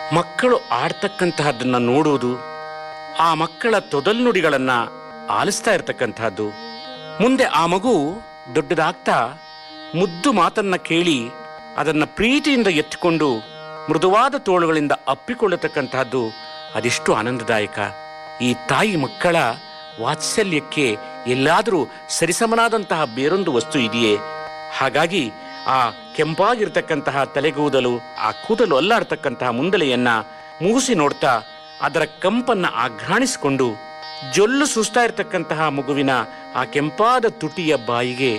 ಮಕ್ಕಳು ಆಡ್ತಕ್ಕಂತಹದ್ದನ್ನ ನೋಡುವುದು ಆ ಮಕ್ಕಳ ತೊದಲ್ನುಡಿಗಳನ್ನ ಆಲಿಸ್ತಾ ಇರತಕ್ಕಂತಹದ್ದು ಮುಂದೆ ಆ ಮಗು ದೊಡ್ಡದಾಗ್ತಾ ಮುದ್ದು ಮಾತನ್ನ ಕೇಳಿ ಅದನ್ನ ಪ್ರೀತಿಯಿಂದ ಎತ್ತಿಕೊಂಡು ಮೃದುವಾದ ತೋಳುಗಳಿಂದ ಅಪ್ಪಿಕೊಳ್ಳತಕ್ಕಂತಹದ್ದು ಅದೆಷ್ಟು ಆನಂದದಾಯಕ ಈ ತಾಯಿ ಮಕ್ಕಳ ವಾತ್ಸಲ್ಯಕ್ಕೆ ಎಲ್ಲಾದರೂ ಸರಿಸಮನಾದಂತಹ ಬೇರೊಂದು ವಸ್ತು ಇದೆಯೇ ಹಾಗಾಗಿ ಆ ಕೆಂಪಾಗಿರ್ತಕ್ಕಂತಹ ತಲೆಗೂದಲು ಆ ಕೂದಲು ಅಲ್ಲಾಡ್ತಕ್ಕಂತಹ ಮುಂದಲೆಯನ್ನ ಮೂಸಿ ನೋಡ್ತಾ ಅದರ ಕಂಪನ್ನ ಆಘ್ರಾಣಿಸಿಕೊಂಡು ಜೊಲ್ಲು ಸುಸ್ತಾ ಇರತಕ್ಕಂತಹ ಮಗುವಿನ ಆ ಕೆಂಪಾದ ತುಟಿಯ ಬಾಯಿಗೆ